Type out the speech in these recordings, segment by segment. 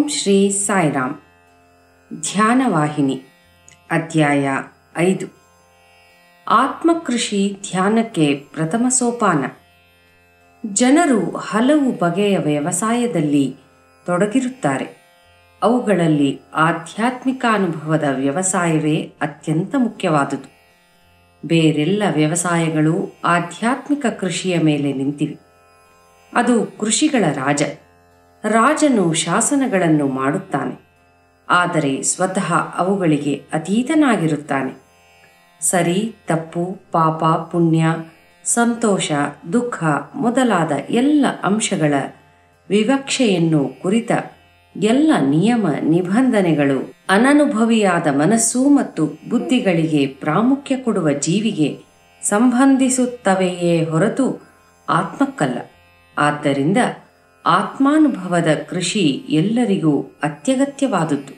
ಶ್ರೀ ಸಾಯಿರಾಮ್ ಧ್ಯಾನವಾಹಿನಿ ಅಧ್ಯಾಯ ಐದು ಆತ್ಮಕೃಷಿ ಧ್ಯಾನಕ್ಕೆ ಪ್ರಥಮ ಸೋಪಾನ ಜನರು ಹಲವು ಬಗೆಯ ವ್ಯವಸಾಯದಲ್ಲಿ ತೊಡಗಿರುತ್ತಾರೆ ಅವುಗಳಲ್ಲಿ ಆಧ್ಯಾತ್ಮಿಕ ಅನುಭವದ ವ್ಯವಸಾಯವೇ ಅತ್ಯಂತ ಮುಖ್ಯವಾದುದು ಬೇರೆಲ್ಲ ವ್ಯವಸಾಯಗಳು ಆಧ್ಯಾತ್ಮಿಕ ಕೃಷಿಯ ಮೇಲೆ ನಿಂತಿವೆ ಅದು ಕೃಷಿಗಳ ರಾಜ ರಾಜನು ಶಾಸನಗಳನ್ನು ಮಾಡುತ್ತಾನೆ ಆದರೆ ಸ್ವತಃ ಅವುಗಳಿಗೆ ಅತೀತನಾಗಿರುತ್ತಾನೆ ಸರಿ ತಪ್ಪು ಪಾಪ ಪುಣ್ಯ ಸಂತೋಷ ದುಃಖ ಮೊದಲಾದ ಎಲ್ಲ ಅಂಶಗಳ ವಿವಕ್ಷೆಯನ್ನು ಕುರಿತ ಎಲ್ಲ ನಿಯಮ ನಿಬಂಧನೆಗಳು ಅನನುಭವಿಯಾದ ಮನಸ್ಸು ಮತ್ತು ಬುದ್ಧಿಗಳಿಗೆ ಪ್ರಾಮುಖ್ಯ ಕೊಡುವ ಜೀವಿಗೆ ಸಂಬಂಧಿಸುತ್ತವೆಯೇ ಹೊರತು ಆತ್ಮಕ್ಕಲ್ಲ ಆದ್ದರಿಂದ ಆತ್ಮಾನುಭವದ ಕೃಷಿ ಎಲ್ಲರಿಗೂ ಅತ್ಯಗತ್ಯವಾದುದು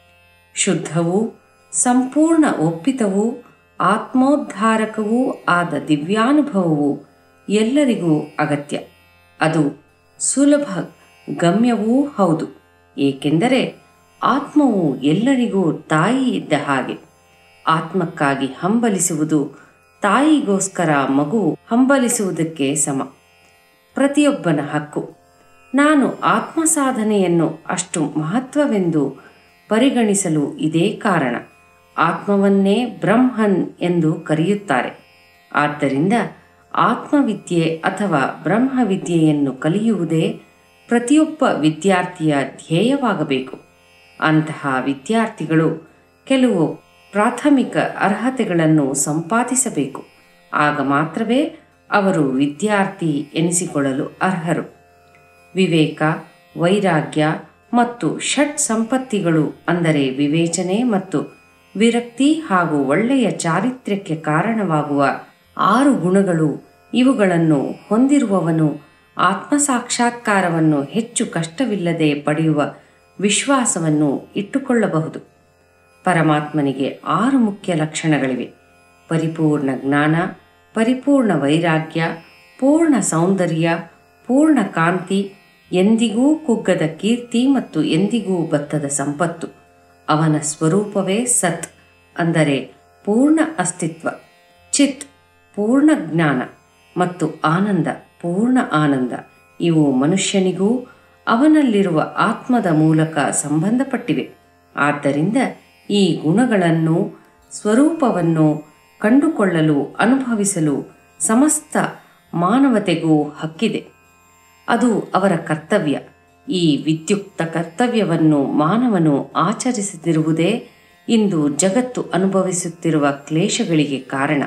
ಶುದ್ಧವೂ ಸಂಪೂರ್ಣ ಒಪ್ಪಿತವೂ ಆತ್ಮೋದ್ಧಾರಕವೂ ಆದ ದಿವ್ಯಾನುಭವವು ಎಲ್ಲರಿಗೂ ಅಗತ್ಯ ಅದು ಸುಲಭ ಗಮ್ಯವೂ ಹೌದು ಏಕೆಂದರೆ ಆತ್ಮವು ಎಲ್ಲರಿಗೂ ತಾಯಿ ಇದ್ದ ಹಾಗೆ ಆತ್ಮಕ್ಕಾಗಿ ಹಂಬಲಿಸುವುದು ತಾಯಿಗೋಸ್ಕರ ಮಗು ಹಂಬಲಿಸುವುದಕ್ಕೆ ಸಮ ಪ್ರತಿಯೊಬ್ಬನ ಹಕ್ಕು ನಾನು ಆತ್ಮ ಸಾಧನೆಯನ್ನು ಅಷ್ಟು ಮಹತ್ವವೆಂದು ಪರಿಗಣಿಸಲು ಇದೇ ಕಾರಣ ಆತ್ಮವನ್ನೇ ಬ್ರಹ್ಮನ್ ಎಂದು ಕರೆಯುತ್ತಾರೆ ಆದ್ದರಿಂದ ಆತ್ಮವಿದ್ಯೆ ಅಥವಾ ಬ್ರಹ್ಮವಿದ್ಯೆಯನ್ನು ಕಲಿಯುವುದೇ ಪ್ರತಿಯೊಬ್ಬ ವಿದ್ಯಾರ್ಥಿಯ ಧ್ಯೇಯವಾಗಬೇಕು ಅಂತಹ ವಿದ್ಯಾರ್ಥಿಗಳು ಕೆಲವು ಪ್ರಾಥಮಿಕ ಅರ್ಹತೆಗಳನ್ನು ಸಂಪಾದಿಸಬೇಕು ಆಗ ಮಾತ್ರವೇ ಅವರು ವಿದ್ಯಾರ್ಥಿ ಎನಿಸಿಕೊಳ್ಳಲು ಅರ್ಹರು ವಿವೇಕ ವೈರಾಗ್ಯ ಮತ್ತು ಷಟ್ ಸಂಪತ್ತಿಗಳು ಅಂದರೆ ವಿವೇಚನೆ ಮತ್ತು ವಿರಕ್ತಿ ಹಾಗೂ ಒಳ್ಳೆಯ ಚಾರಿತ್ರ್ಯಕ್ಕೆ ಕಾರಣವಾಗುವ ಆರು ಗುಣಗಳು ಇವುಗಳನ್ನು ಹೊಂದಿರುವವನು ಆತ್ಮಸಾಕ್ಷಾತ್ಕಾರವನ್ನು ಹೆಚ್ಚು ಕಷ್ಟವಿಲ್ಲದೆ ಪಡೆಯುವ ವಿಶ್ವಾಸವನ್ನು ಇಟ್ಟುಕೊಳ್ಳಬಹುದು ಪರಮಾತ್ಮನಿಗೆ ಆರು ಮುಖ್ಯ ಲಕ್ಷಣಗಳಿವೆ ಪರಿಪೂರ್ಣ ಜ್ಞಾನ ಪರಿಪೂರ್ಣ ವೈರಾಗ್ಯ ಪೂರ್ಣ ಸೌಂದರ್ಯ ಪೂರ್ಣ ಕಾಂತಿ ಎಂದಿಗೂ ಕುಗ್ಗದ ಕೀರ್ತಿ ಮತ್ತು ಎಂದಿಗೂ ಬತ್ತದ ಸಂಪತ್ತು ಅವನ ಸ್ವರೂಪವೇ ಸತ್ ಅಂದರೆ ಪೂರ್ಣ ಅಸ್ತಿತ್ವ ಚಿತ್ ಪೂರ್ಣ ಜ್ಞಾನ ಮತ್ತು ಆನಂದ ಪೂರ್ಣ ಆನಂದ ಇವು ಮನುಷ್ಯನಿಗೂ ಅವನಲ್ಲಿರುವ ಆತ್ಮದ ಮೂಲಕ ಸಂಬಂಧಪಟ್ಟಿವೆ ಆದ್ದರಿಂದ ಈ ಗುಣಗಳನ್ನು ಸ್ವರೂಪವನ್ನು ಕಂಡುಕೊಳ್ಳಲು ಅನುಭವಿಸಲು ಸಮಸ್ತ ಮಾನವತೆಗೂ ಹಕ್ಕಿದೆ ಅದು ಅವರ ಕರ್ತವ್ಯ ಈ ವಿದ್ಯುಕ್ತ ಕರ್ತವ್ಯವನ್ನು ಮಾನವನು ಆಚರಿಸದಿರುವುದೇ ಇಂದು ಜಗತ್ತು ಅನುಭವಿಸುತ್ತಿರುವ ಕ್ಲೇಶಗಳಿಗೆ ಕಾರಣ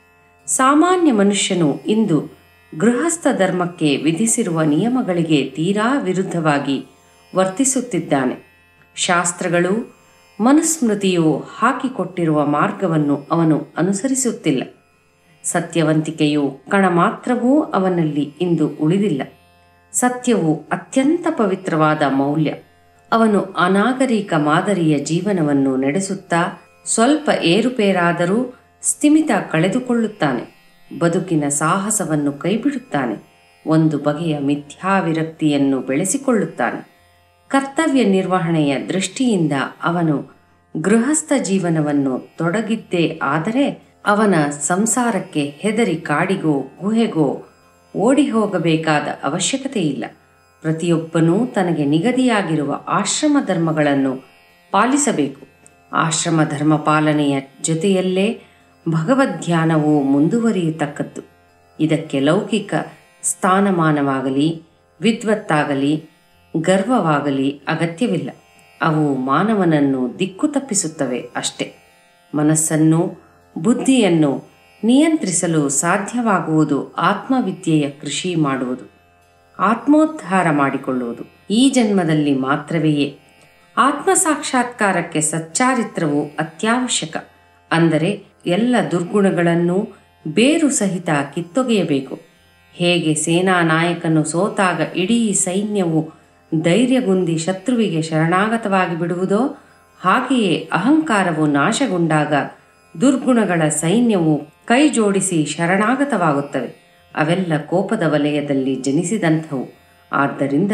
ಸಾಮಾನ್ಯ ಮನುಷ್ಯನು ಇಂದು ಗೃಹಸ್ಥ ಧರ್ಮಕ್ಕೆ ವಿಧಿಸಿರುವ ನಿಯಮಗಳಿಗೆ ತೀರಾ ವಿರುದ್ಧವಾಗಿ ವರ್ತಿಸುತ್ತಿದ್ದಾನೆ ಶಾಸ್ತ್ರಗಳು ಮನುಸ್ಮೃತಿಯು ಹಾಕಿಕೊಟ್ಟಿರುವ ಮಾರ್ಗವನ್ನು ಅವನು ಅನುಸರಿಸುತ್ತಿಲ್ಲ ಸತ್ಯವಂತಿಕೆಯು ಕಣ ಮಾತ್ರವೂ ಅವನಲ್ಲಿ ಇಂದು ಉಳಿದಿಲ್ಲ ಸತ್ಯವು ಅತ್ಯಂತ ಪವಿತ್ರವಾದ ಮೌಲ್ಯ ಅವನು ಅನಾಗರಿಕ ಮಾದರಿಯ ಜೀವನವನ್ನು ನಡೆಸುತ್ತಾ ಸ್ವಲ್ಪ ಏರುಪೇರಾದರೂ ಸ್ಥಿಮಿತ ಕಳೆದುಕೊಳ್ಳುತ್ತಾನೆ ಬದುಕಿನ ಸಾಹಸವನ್ನು ಕೈಬಿಡುತ್ತಾನೆ ಒಂದು ಬಗೆಯ ಮಿಥ್ಯಾವಿರಕ್ತಿಯನ್ನು ಬೆಳೆಸಿಕೊಳ್ಳುತ್ತಾನೆ ಕರ್ತವ್ಯ ನಿರ್ವಹಣೆಯ ದೃಷ್ಟಿಯಿಂದ ಅವನು ಗೃಹಸ್ಥ ಜೀವನವನ್ನು ತೊಡಗಿದ್ದೇ ಆದರೆ ಅವನ ಸಂಸಾರಕ್ಕೆ ಹೆದರಿ ಕಾಡಿಗೋ ಗುಹೆಗೋ ಓಡಿ ಹೋಗಬೇಕಾದ ಅವಶ್ಯಕತೆ ಇಲ್ಲ ಪ್ರತಿಯೊಬ್ಬನೂ ತನಗೆ ನಿಗದಿಯಾಗಿರುವ ಆಶ್ರಮ ಧರ್ಮಗಳನ್ನು ಪಾಲಿಸಬೇಕು ಆಶ್ರಮ ಧರ್ಮ ಪಾಲನೆಯ ಜೊತೆಯಲ್ಲೇ ಭಗವದ್ಧ್ಯಾನವು ಮುಂದುವರಿಯತಕ್ಕದ್ದು ಇದಕ್ಕೆ ಲೌಕಿಕ ಸ್ಥಾನಮಾನವಾಗಲಿ ವಿದ್ವತ್ತಾಗಲಿ ಗರ್ವವಾಗಲಿ ಅಗತ್ಯವಿಲ್ಲ ಅವು ಮಾನವನನ್ನು ದಿಕ್ಕು ತಪ್ಪಿಸುತ್ತವೆ ಅಷ್ಟೆ ಮನಸ್ಸನ್ನು ಬುದ್ಧಿಯನ್ನು ನಿಯಂತ್ರಿಸಲು ಸಾಧ್ಯವಾಗುವುದು ಆತ್ಮವಿದ್ಯೆಯ ಕೃಷಿ ಮಾಡುವುದು ಆತ್ಮೋದ್ಧಾರ ಮಾಡಿಕೊಳ್ಳುವುದು ಈ ಜನ್ಮದಲ್ಲಿ ಮಾತ್ರವೆಯೇ ಆತ್ಮ ಸಾಕ್ಷಾತ್ಕಾರಕ್ಕೆ ಸಚ್ಚಾರಿತ್ರವು ಅತ್ಯವಶ್ಯಕ ಅಂದರೆ ಎಲ್ಲ ದುರ್ಗುಣಗಳನ್ನು ಬೇರು ಸಹಿತ ಕಿತ್ತೊಗೆಯಬೇಕು ಹೇಗೆ ಸೇನಾ ನಾಯಕನು ಸೋತಾಗ ಇಡೀ ಸೈನ್ಯವು ಧೈರ್ಯಗುಂದಿ ಶತ್ರುವಿಗೆ ಶರಣಾಗತವಾಗಿ ಬಿಡುವುದೋ ಹಾಗೆಯೇ ಅಹಂಕಾರವು ನಾಶಗೊಂಡಾಗ ದುರ್ಗುಣಗಳ ಸೈನ್ಯವು ಕೈ ಜೋಡಿಸಿ ಶರಣಾಗತವಾಗುತ್ತವೆ ಅವೆಲ್ಲ ಕೋಪದ ವಲಯದಲ್ಲಿ ಜನಿಸಿದಂಥವು ಆದ್ದರಿಂದ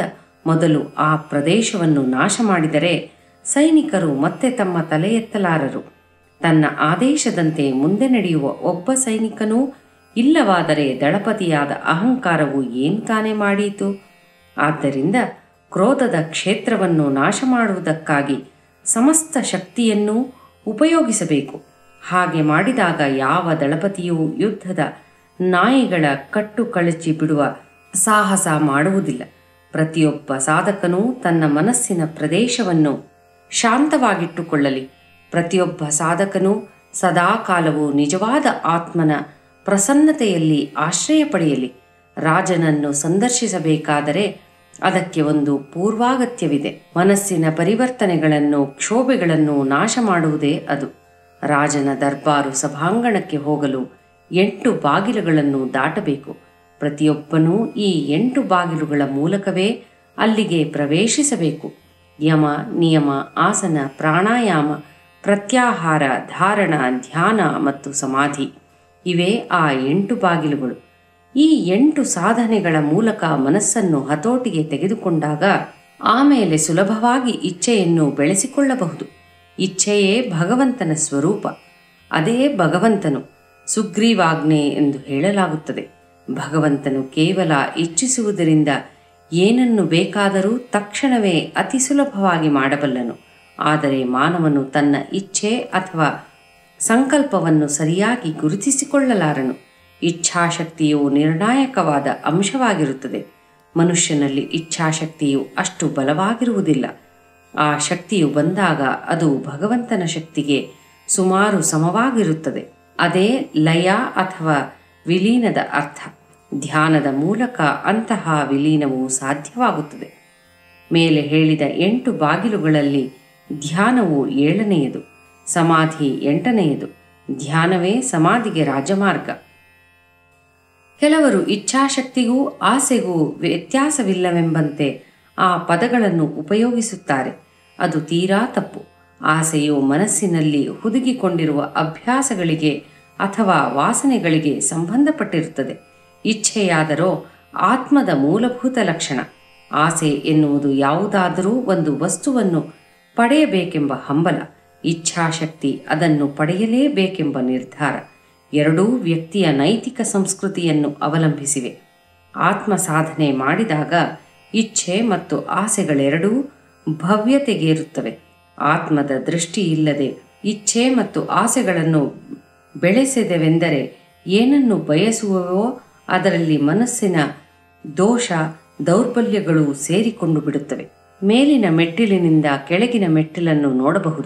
ಮೊದಲು ಆ ಪ್ರದೇಶವನ್ನು ನಾಶ ಮಾಡಿದರೆ ಸೈನಿಕರು ಮತ್ತೆ ತಮ್ಮ ತಲೆ ಎತ್ತಲಾರರು ತನ್ನ ಆದೇಶದಂತೆ ಮುಂದೆ ನಡೆಯುವ ಒಬ್ಬ ಸೈನಿಕನೂ ಇಲ್ಲವಾದರೆ ದಳಪತಿಯಾದ ಅಹಂಕಾರವು ಏನು ತಾನೇ ಮಾಡೀತು ಆದ್ದರಿಂದ ಕ್ರೋಧದ ಕ್ಷೇತ್ರವನ್ನು ನಾಶ ಮಾಡುವುದಕ್ಕಾಗಿ ಸಮಸ್ತ ಶಕ್ತಿಯನ್ನು ಉಪಯೋಗಿಸಬೇಕು ಹಾಗೆ ಮಾಡಿದಾಗ ಯಾವ ದಳಪತಿಯೂ ಯುದ್ಧದ ನಾಯಿಗಳ ಕಟ್ಟು ಕಳಚಿ ಬಿಡುವ ಸಾಹಸ ಮಾಡುವುದಿಲ್ಲ ಪ್ರತಿಯೊಬ್ಬ ಸಾಧಕನೂ ತನ್ನ ಮನಸ್ಸಿನ ಪ್ರದೇಶವನ್ನು ಶಾಂತವಾಗಿಟ್ಟುಕೊಳ್ಳಲಿ ಪ್ರತಿಯೊಬ್ಬ ಸಾಧಕನೂ ಸದಾಕಾಲವೂ ನಿಜವಾದ ಆತ್ಮನ ಪ್ರಸನ್ನತೆಯಲ್ಲಿ ಆಶ್ರಯ ಪಡೆಯಲಿ ರಾಜನನ್ನು ಸಂದರ್ಶಿಸಬೇಕಾದರೆ ಅದಕ್ಕೆ ಒಂದು ಪೂರ್ವಾಗತ್ಯವಿದೆ ಮನಸ್ಸಿನ ಪರಿವರ್ತನೆಗಳನ್ನು ಕ್ಷೋಭೆಗಳನ್ನು ನಾಶ ಮಾಡುವುದೇ ಅದು ರಾಜನ ದರ್ಬಾರು ಸಭಾಂಗಣಕ್ಕೆ ಹೋಗಲು ಎಂಟು ಬಾಗಿಲುಗಳನ್ನು ದಾಟಬೇಕು ಪ್ರತಿಯೊಬ್ಬನೂ ಈ ಎಂಟು ಬಾಗಿಲುಗಳ ಮೂಲಕವೇ ಅಲ್ಲಿಗೆ ಪ್ರವೇಶಿಸಬೇಕು ಯಮ ನಿಯಮ ಆಸನ ಪ್ರಾಣಾಯಾಮ ಪ್ರತ್ಯಾಹಾರ ಧಾರಣ ಧ್ಯಾನ ಮತ್ತು ಸಮಾಧಿ ಇವೇ ಆ ಎಂಟು ಬಾಗಿಲುಗಳು ಈ ಎಂಟು ಸಾಧನೆಗಳ ಮೂಲಕ ಮನಸ್ಸನ್ನು ಹತೋಟಿಗೆ ತೆಗೆದುಕೊಂಡಾಗ ಆಮೇಲೆ ಸುಲಭವಾಗಿ ಇಚ್ಛೆಯನ್ನು ಬೆಳೆಸಿಕೊಳ್ಳಬಹುದು ಇಚ್ಛೆಯೇ ಭಗವಂತನ ಸ್ವರೂಪ ಅದೇ ಭಗವಂತನು ಸುಗ್ರೀವಾಜ್ಞೆ ಎಂದು ಹೇಳಲಾಗುತ್ತದೆ ಭಗವಂತನು ಕೇವಲ ಇಚ್ಛಿಸುವುದರಿಂದ ಏನನ್ನು ಬೇಕಾದರೂ ತಕ್ಷಣವೇ ಅತಿ ಸುಲಭವಾಗಿ ಮಾಡಬಲ್ಲನು ಆದರೆ ಮಾನವನು ತನ್ನ ಇಚ್ಛೆ ಅಥವಾ ಸಂಕಲ್ಪವನ್ನು ಸರಿಯಾಗಿ ಗುರುತಿಸಿಕೊಳ್ಳಲಾರನು ಇಚ್ಛಾಶಕ್ತಿಯು ನಿರ್ಣಾಯಕವಾದ ಅಂಶವಾಗಿರುತ್ತದೆ ಮನುಷ್ಯನಲ್ಲಿ ಇಚ್ಛಾಶಕ್ತಿಯು ಅಷ್ಟು ಬಲವಾಗಿರುವುದಿಲ್ಲ ಆ ಶಕ್ತಿಯು ಬಂದಾಗ ಅದು ಭಗವಂತನ ಶಕ್ತಿಗೆ ಸುಮಾರು ಸಮವಾಗಿರುತ್ತದೆ ಅದೇ ಲಯ ಅಥವಾ ವಿಲೀನದ ಅರ್ಥ ಧ್ಯಾನದ ಮೂಲಕ ಅಂತಹ ವಿಲೀನವು ಸಾಧ್ಯವಾಗುತ್ತದೆ ಮೇಲೆ ಹೇಳಿದ ಎಂಟು ಬಾಗಿಲುಗಳಲ್ಲಿ ಧ್ಯಾನವು ಏಳನೆಯದು ಸಮಾಧಿ ಎಂಟನೆಯದು ಧ್ಯಾನವೇ ಸಮಾಧಿಗೆ ರಾಜಮಾರ್ಗ ಕೆಲವರು ಇಚ್ಛಾಶಕ್ತಿಗೂ ಆಸೆಗೂ ವ್ಯತ್ಯಾಸವಿಲ್ಲವೆಂಬಂತೆ ಆ ಪದಗಳನ್ನು ಉಪಯೋಗಿಸುತ್ತಾರೆ ಅದು ತೀರಾ ತಪ್ಪು ಆಸೆಯು ಮನಸ್ಸಿನಲ್ಲಿ ಹುದುಗಿಕೊಂಡಿರುವ ಅಭ್ಯಾಸಗಳಿಗೆ ಅಥವಾ ವಾಸನೆಗಳಿಗೆ ಸಂಬಂಧಪಟ್ಟಿರುತ್ತದೆ ಇಚ್ಛೆಯಾದರೋ ಆತ್ಮದ ಮೂಲಭೂತ ಲಕ್ಷಣ ಆಸೆ ಎನ್ನುವುದು ಯಾವುದಾದರೂ ಒಂದು ವಸ್ತುವನ್ನು ಪಡೆಯಬೇಕೆಂಬ ಹಂಬಲ ಇಚ್ಛಾಶಕ್ತಿ ಅದನ್ನು ಪಡೆಯಲೇಬೇಕೆಂಬ ನಿರ್ಧಾರ ಎರಡೂ ವ್ಯಕ್ತಿಯ ನೈತಿಕ ಸಂಸ್ಕೃತಿಯನ್ನು ಅವಲಂಬಿಸಿವೆ ಆತ್ಮ ಸಾಧನೆ ಮಾಡಿದಾಗ ಇಚ್ಛೆ ಮತ್ತು ಆಸೆಗಳೆರಡೂ ಭವ್ಯತೆಗೇರುತ್ತವೆ ಆತ್ಮದ ದೃಷ್ಟಿ ಇಲ್ಲದೆ ಇಚ್ಛೆ ಮತ್ತು ಆಸೆಗಳನ್ನು ಬೆಳೆಸಿದೆವೆಂದರೆ ಏನನ್ನು ಬಯಸುವವೋ ಅದರಲ್ಲಿ ಮನಸ್ಸಿನ ದೋಷ ದೌರ್ಬಲ್ಯಗಳು ಸೇರಿಕೊಂಡು ಬಿಡುತ್ತವೆ ಮೇಲಿನ ಮೆಟ್ಟಿಲಿನಿಂದ ಕೆಳಗಿನ ಮೆಟ್ಟಿಲನ್ನು ನೋಡಬಹುದು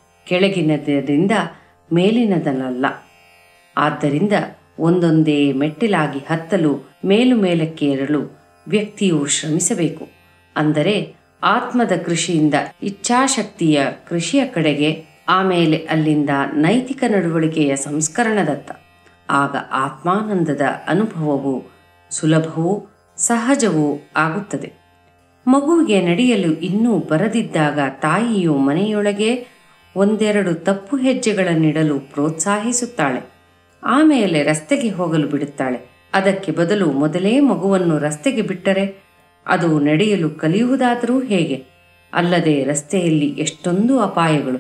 ಕೆಳಗಿನದರಿಂದ ಮೇಲಿನದಲ್ಲ ಆದ್ದರಿಂದ ಒಂದೊಂದೇ ಮೆಟ್ಟಿಲಾಗಿ ಹತ್ತಲು ಮೇಲು ಮೇಲಕ್ಕೆ ಏರಲು ವ್ಯಕ್ತಿಯು ಶ್ರಮಿಸಬೇಕು ಅಂದರೆ ಆತ್ಮದ ಕೃಷಿಯಿಂದ ಇಚ್ಛಾಶಕ್ತಿಯ ಕೃಷಿಯ ಕಡೆಗೆ ಆಮೇಲೆ ಅಲ್ಲಿಂದ ನೈತಿಕ ನಡವಳಿಕೆಯ ಸಂಸ್ಕರಣದತ್ತ ಆಗ ಆತ್ಮಾನಂದದ ಅನುಭವವು ಸುಲಭವೂ ಸಹಜವೂ ಆಗುತ್ತದೆ ಮಗುವಿಗೆ ನಡೆಯಲು ಇನ್ನೂ ಬರದಿದ್ದಾಗ ತಾಯಿಯು ಮನೆಯೊಳಗೆ ಒಂದೆರಡು ತಪ್ಪು ಹೆಜ್ಜೆಗಳನ್ನಿಡಲು ಪ್ರೋತ್ಸಾಹಿಸುತ್ತಾಳೆ ಆಮೇಲೆ ರಸ್ತೆಗೆ ಹೋಗಲು ಬಿಡುತ್ತಾಳೆ ಅದಕ್ಕೆ ಬದಲು ಮೊದಲೇ ಮಗುವನ್ನು ರಸ್ತೆಗೆ ಬಿಟ್ಟರೆ ಅದು ನಡೆಯಲು ಕಲಿಯುವುದಾದರೂ ಹೇಗೆ ಅಲ್ಲದೆ ರಸ್ತೆಯಲ್ಲಿ ಎಷ್ಟೊಂದು ಅಪಾಯಗಳು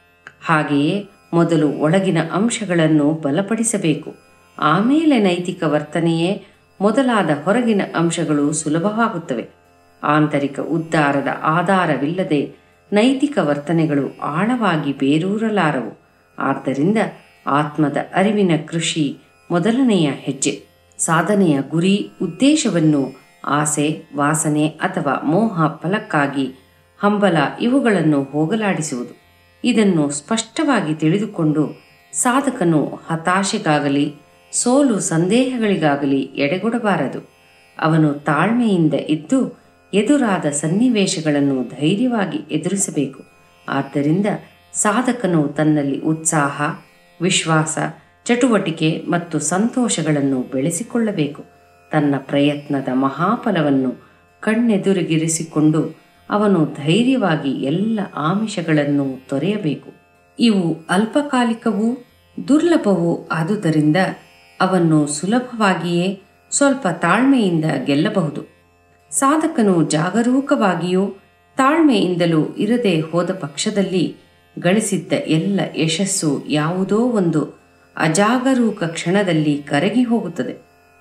ಹಾಗೆಯೇ ಮೊದಲು ಒಳಗಿನ ಅಂಶಗಳನ್ನು ಬಲಪಡಿಸಬೇಕು ಆಮೇಲೆ ನೈತಿಕ ವರ್ತನೆಯೇ ಮೊದಲಾದ ಹೊರಗಿನ ಅಂಶಗಳು ಸುಲಭವಾಗುತ್ತವೆ ಆಂತರಿಕ ಉದ್ಧಾರದ ಆಧಾರವಿಲ್ಲದೆ ನೈತಿಕ ವರ್ತನೆಗಳು ಆಳವಾಗಿ ಬೇರೂರಲಾರವು ಆದ್ದರಿಂದ ಆತ್ಮದ ಅರಿವಿನ ಕೃಷಿ ಮೊದಲನೆಯ ಹೆಜ್ಜೆ ಸಾಧನೆಯ ಗುರಿ ಉದ್ದೇಶವನ್ನು ಆಸೆ ವಾಸನೆ ಅಥವಾ ಮೋಹ ಫಲಕ್ಕಾಗಿ ಹಂಬಲ ಇವುಗಳನ್ನು ಹೋಗಲಾಡಿಸುವುದು ಇದನ್ನು ಸ್ಪಷ್ಟವಾಗಿ ತಿಳಿದುಕೊಂಡು ಸಾಧಕನು ಹತಾಶೆಗಾಗಲಿ ಸೋಲು ಸಂದೇಹಗಳಿಗಾಗಲಿ ಎಡೆಗೊಡಬಾರದು ಅವನು ತಾಳ್ಮೆಯಿಂದ ಇದ್ದು ಎದುರಾದ ಸನ್ನಿವೇಶಗಳನ್ನು ಧೈರ್ಯವಾಗಿ ಎದುರಿಸಬೇಕು ಆದ್ದರಿಂದ ಸಾಧಕನು ತನ್ನಲ್ಲಿ ಉತ್ಸಾಹ ವಿಶ್ವಾಸ ಚಟುವಟಿಕೆ ಮತ್ತು ಸಂತೋಷಗಳನ್ನು ಬೆಳೆಸಿಕೊಳ್ಳಬೇಕು ತನ್ನ ಪ್ರಯತ್ನದ ಮಹಾಫಲವನ್ನು ಕಣ್ಣೆದುರಿಗಿರಿಸಿಕೊಂಡು ಅವನು ಧೈರ್ಯವಾಗಿ ಎಲ್ಲ ಆಮಿಷಗಳನ್ನು ತೊರೆಯಬೇಕು ಇವು ಅಲ್ಪಕಾಲಿಕವೂ ದುರ್ಲಭವೂ ಆದುದರಿಂದ ಅವನ್ನು ಸುಲಭವಾಗಿಯೇ ಸ್ವಲ್ಪ ತಾಳ್ಮೆಯಿಂದ ಗೆಲ್ಲಬಹುದು ಸಾಧಕನು ಜಾಗರೂಕವಾಗಿಯೂ ತಾಳ್ಮೆಯಿಂದಲೂ ಇರದೆ ಹೋದ ಪಕ್ಷದಲ್ಲಿ ಗಳಿಸಿದ್ದ ಎಲ್ಲ ಯಶಸ್ಸು ಯಾವುದೋ ಒಂದು ಅಜಾಗರೂಕ ಕ್ಷಣದಲ್ಲಿ ಕರಗಿ ಹೋಗುತ್ತದೆ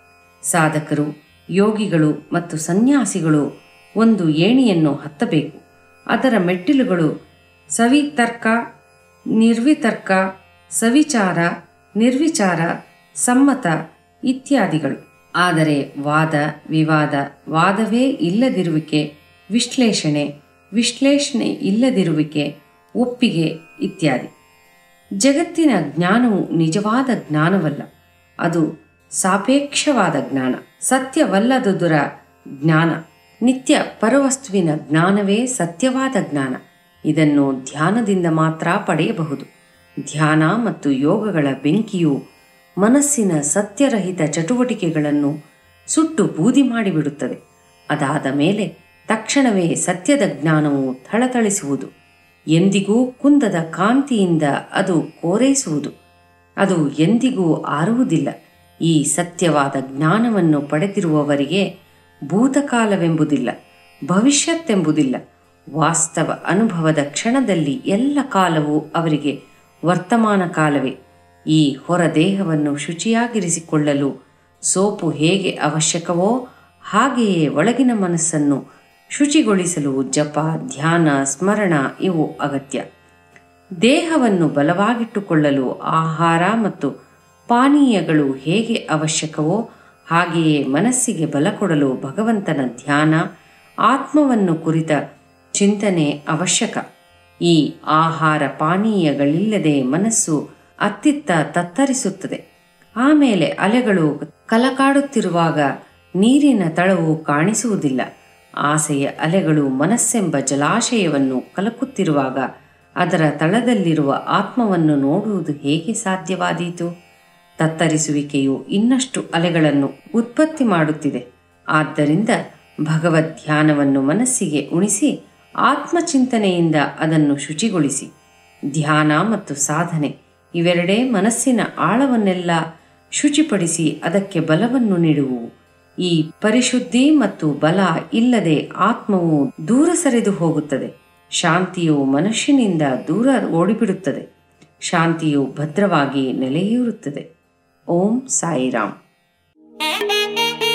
ಸಾಧಕರು ಯೋಗಿಗಳು ಮತ್ತು ಸನ್ಯಾಸಿಗಳು ಒಂದು ಏಣಿಯನ್ನು ಹತ್ತಬೇಕು ಅದರ ಮೆಟ್ಟಿಲುಗಳು ಸವಿತರ್ಕ ನಿರ್ವಿತರ್ಕ ಸವಿಚಾರ ನಿರ್ವಿಚಾರ ಸಮ್ಮತ ಇತ್ಯಾದಿಗಳು ಆದರೆ ವಾದ ವಿವಾದ ವಾದವೇ ಇಲ್ಲದಿರುವಿಕೆ ವಿಶ್ಲೇಷಣೆ ವಿಶ್ಲೇಷಣೆ ಇಲ್ಲದಿರುವಿಕೆ ಒಪ್ಪಿಗೆ ಇತ್ಯಾದಿ ಜಗತ್ತಿನ ಜ್ಞಾನವು ನಿಜವಾದ ಜ್ಞಾನವಲ್ಲ ಅದು ಸಾಪೇಕ್ಷವಾದ ಜ್ಞಾನ ಸತ್ಯವಲ್ಲದುದರ ಜ್ಞಾನ ನಿತ್ಯ ಪರವಸ್ತುವಿನ ಜ್ಞಾನವೇ ಸತ್ಯವಾದ ಜ್ಞಾನ ಇದನ್ನು ಧ್ಯಾನದಿಂದ ಮಾತ್ರ ಪಡೆಯಬಹುದು ಧ್ಯಾನ ಮತ್ತು ಯೋಗಗಳ ಬೆಂಕಿಯು ಮನಸ್ಸಿನ ಸತ್ಯರಹಿತ ಚಟುವಟಿಕೆಗಳನ್ನು ಸುಟ್ಟು ಬೂದಿ ಮಾಡಿಬಿಡುತ್ತದೆ ಅದಾದ ಮೇಲೆ ತಕ್ಷಣವೇ ಸತ್ಯದ ಜ್ಞಾನವು ಥಳಥಳಿಸುವುದು ಎಂದಿಗೂ ಕುಂದದ ಕಾಂತಿಯಿಂದ ಅದು ಕೋರೈಸುವುದು ಅದು ಎಂದಿಗೂ ಆರುವುದಿಲ್ಲ ಈ ಸತ್ಯವಾದ ಜ್ಞಾನವನ್ನು ಪಡೆದಿರುವವರಿಗೆ ಭೂತಕಾಲವೆಂಬುದಿಲ್ಲ ಭವಿಷ್ಯತ್ತೆಂಬುದಿಲ್ಲ ವಾಸ್ತವ ಅನುಭವದ ಕ್ಷಣದಲ್ಲಿ ಎಲ್ಲ ಕಾಲವೂ ಅವರಿಗೆ ವರ್ತಮಾನ ಕಾಲವೇ ಈ ಹೊರದೇಹವನ್ನು ಶುಚಿಯಾಗಿರಿಸಿಕೊಳ್ಳಲು ಸೋಪು ಹೇಗೆ ಅವಶ್ಯಕವೋ ಹಾಗೆಯೇ ಒಳಗಿನ ಮನಸ್ಸನ್ನು ಶುಚಿಗೊಳಿಸಲು ಜಪ ಧ್ಯಾನ ಸ್ಮರಣ ಇವು ಅಗತ್ಯ ದೇಹವನ್ನು ಬಲವಾಗಿಟ್ಟುಕೊಳ್ಳಲು ಆಹಾರ ಮತ್ತು ಪಾನೀಯಗಳು ಹೇಗೆ ಅವಶ್ಯಕವೋ ಹಾಗೆಯೇ ಮನಸ್ಸಿಗೆ ಬಲ ಕೊಡಲು ಭಗವಂತನ ಧ್ಯಾನ ಆತ್ಮವನ್ನು ಕುರಿತ ಚಿಂತನೆ ಅವಶ್ಯಕ ಈ ಆಹಾರ ಪಾನೀಯಗಳಿಲ್ಲದೆ ಮನಸ್ಸು ಅತ್ತಿತ್ತ ತತ್ತರಿಸುತ್ತದೆ ಆಮೇಲೆ ಅಲೆಗಳು ಕಲಕಾಡುತ್ತಿರುವಾಗ ನೀರಿನ ತಳವು ಕಾಣಿಸುವುದಿಲ್ಲ ಆಸೆಯ ಅಲೆಗಳು ಮನಸ್ಸೆಂಬ ಜಲಾಶಯವನ್ನು ಕಲಕುತ್ತಿರುವಾಗ ಅದರ ತಳದಲ್ಲಿರುವ ಆತ್ಮವನ್ನು ನೋಡುವುದು ಹೇಗೆ ಸಾಧ್ಯವಾದೀತು ತತ್ತರಿಸುವಿಕೆಯು ಇನ್ನಷ್ಟು ಅಲೆಗಳನ್ನು ಉತ್ಪತ್ತಿ ಮಾಡುತ್ತಿದೆ ಆದ್ದರಿಂದ ಭಗವದ್ ಧ್ಯಾನವನ್ನು ಮನಸ್ಸಿಗೆ ಉಣಿಸಿ ಆತ್ಮಚಿಂತನೆಯಿಂದ ಅದನ್ನು ಶುಚಿಗೊಳಿಸಿ ಧ್ಯಾನ ಮತ್ತು ಸಾಧನೆ ಇವೆರಡೇ ಮನಸ್ಸಿನ ಆಳವನ್ನೆಲ್ಲ ಶುಚಿಪಡಿಸಿ ಅದಕ್ಕೆ ಬಲವನ್ನು ನೀಡುವುವು ಈ ಪರಿಶುದ್ಧಿ ಮತ್ತು ಬಲ ಇಲ್ಲದೆ ಆತ್ಮವು ದೂರ ಸರಿದು ಹೋಗುತ್ತದೆ ಶಾಂತಿಯು ಮನುಷ್ಯನಿಂದ ದೂರ ಓಡಿಬಿಡುತ್ತದೆ ಶಾಂತಿಯು ಭದ್ರವಾಗಿ ನೆಲೆಯೂರುತ್ತದೆ ಓಂ ಸಾಯಿರಾಮ್